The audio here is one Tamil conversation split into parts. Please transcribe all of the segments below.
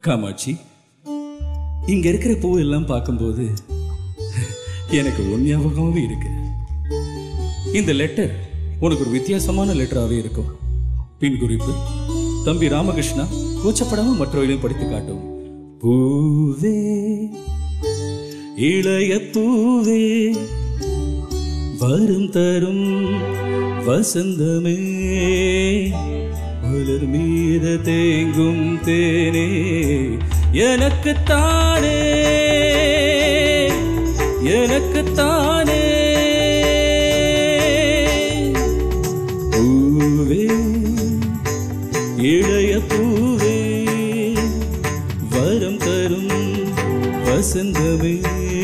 காமாட்சி இங்க இருக்கிற பூ எல்லாம் பார்க்கும்போது எனக்கு உன் ஞாபகமாவே இருக்கு இந்த லெட்டர் உனக்கு ஒரு வித்தியாசமான லெட்டராகவே இருக்கும் பின் குறிப்பு தம்பி ராமகிருஷ்ணா கூச்சப்படாம மற்றவர்களையும் படித்து காட்டும் பூவே இளைய பூவே வரும் தரும் வசந்தமே மலர் மீத தேங்கும் தேனே எனக்குத்தானே எனக்குத்தானே பூவே இளைய பூவே வரம் தரும் வசந்தமே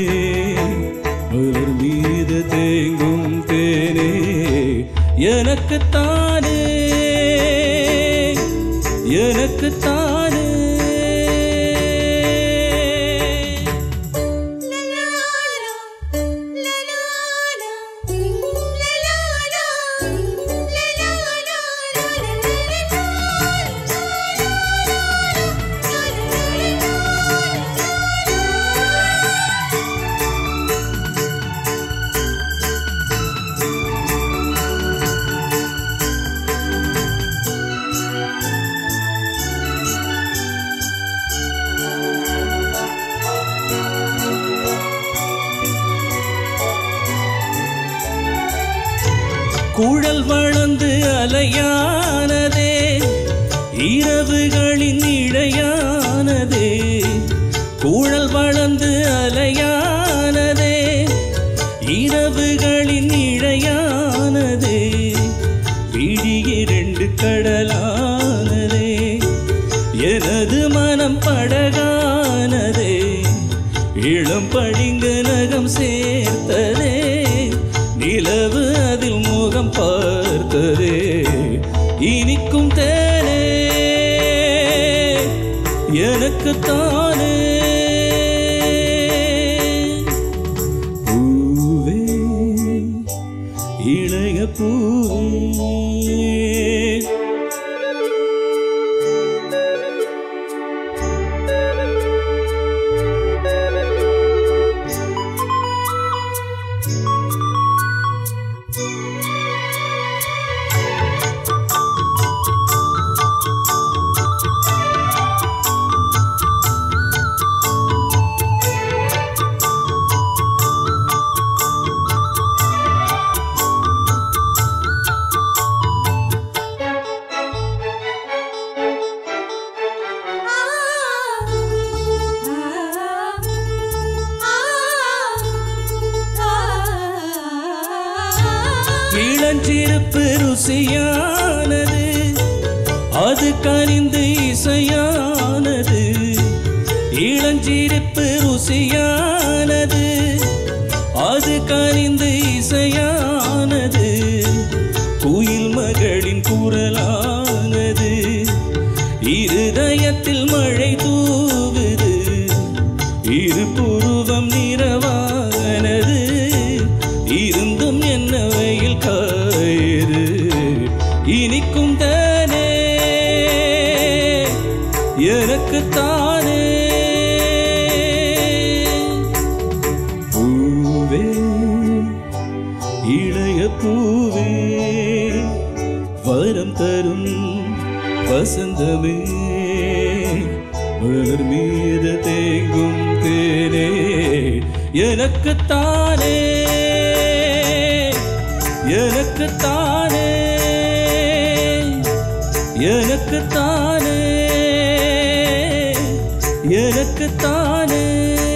மலர் மீது தேங்கும் தேனே எனக்குத்தானே எனக்குத்தானே குழல் வளர்ந்து அலையானதே இரவுகளின் இழையானதே குழல் வளர்ந்து அலையானதே இரவுகளின் இழையானதே விழி இரண்டு கடலானதே எனது மனம் படகானதே இளம் பழிங்கு நகம் சேர்த்ததே நிலவு அதில் முகம் பார்த்ததே இனிக்கும் தேனே எனக்கு தானே பூவே இளைய பூவே இளஞ்சிறப்பு ருசியானது அது கனிந்து இசையானது இளஞ்சிறப்பு ருசியானது அது கனிந்து இசையானது குயில் மகளின் குரலானது இருதயத்தில் மழை தூவுது இரு புருவம் நிறவானது இருந்தும் என்ன வெயில் காயுது இனிக்கும் தானே எனக்கு தானே பூவே இளைய பூவே வரம் தரும் வசந்தமே மலர் மீது தேங்கும் தேனே எனக்குத்தானே எனக்குத்தானே எனக்குத்தானே எனக்குத்தானே